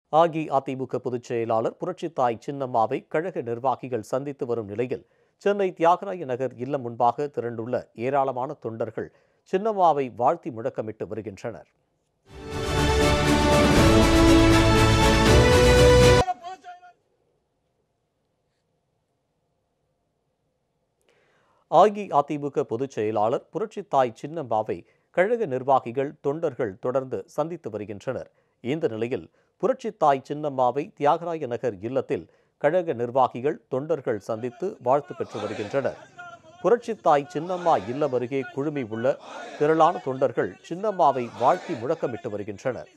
அஇஅதிமுக பொதுச் செயலாளர் புரட்சித்தாய் சின்னம்மாவை கழக நிர்வாகிகள் சந்தித்து வரும் நிலையில் சென்னை தியாகராய நகர் இல்லம் முன்பாக திரண்டுள்ள ஏராளமான தொண்டர்கள் சின்னம்மாவை வாழ்த்தி முழக்கமிட்டு வருகின்றனர் அஇஅதிமுக பொதுச் செயலாளர் புரட்சித்தாய் சின்னம்மாவை கழக நிர்வாகிகள் தொண்டர்கள் தொடர்ந்து சந்தித்து வருகின்றனர் இந்த நிலையில் புரட்சித்தாய் சின்னம்மாவை தியாகராய நகர் இல்லத்தில் கழக நிர்வாகிகள் தொண்டர்கள் சந்தித்து வாழ்த்து பெற்று வருகின்றனர் புரட்சித்தாய் சின்னம்மா இல்லம் அருகே குழுமி உள்ள திரளான தொண்டர்கள் சின்னம்மாவை வாழ்த்தி முழக்கமிட்டு வருகின்றனர்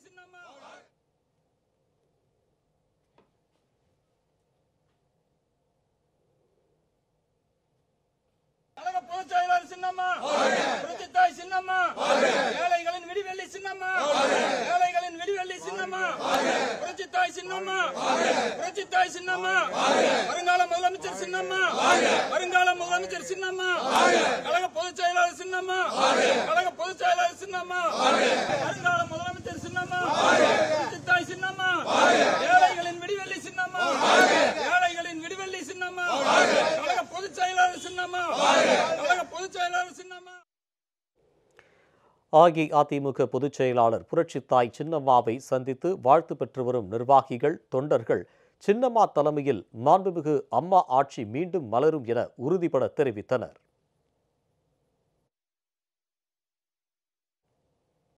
கழக பொதுச் செயலாளர் சின்னம்மா புரட்சித்தாய் சின்னம்மா ஏழைகளின் விடிவெள்ளி சின்னம்மா ஏழைகளின் விடிவெள்ளி சின்னம்மா புரட்சித்தாய் சின்னம்மா புரட்சித்தாய் சின்னம்மா வருங்கால முதலமைச்சர் சின்னம்மா வருங்கால முதலமைச்சர் சின்னம்மா கழக பொதுச் செயலாளர் சின்னம்மா கழக பொதுச் செயலாளர் சின்னம்மா வருங்கால முதலமைச்சர் சின்னம்மா புரட்சித்தாய் சின்னம்மா ஏழைகளின் விடிவெள்ளி சின்னம்மா ஏழைகளின் விடிவெள்ளி சின்னம்மா கழக பொதுச் செயலாளர் சின்னம்மா கழக பொதுச் செயலாளர் சின்னம்மா அஇஅதிமுக பொதுச் செயலாளர் புரட்சித்தாய் சின்னம்மாவை சந்தித்து வாழ்த்து பெற்று வரும் நிர்வாகிகள் தொண்டர்கள் சின்னம்மா தலைமையில் மாண்புமிகு அம்மா ஆட்சி மீண்டும் மலரும் என உறுதிபட தெரிவித்தனர்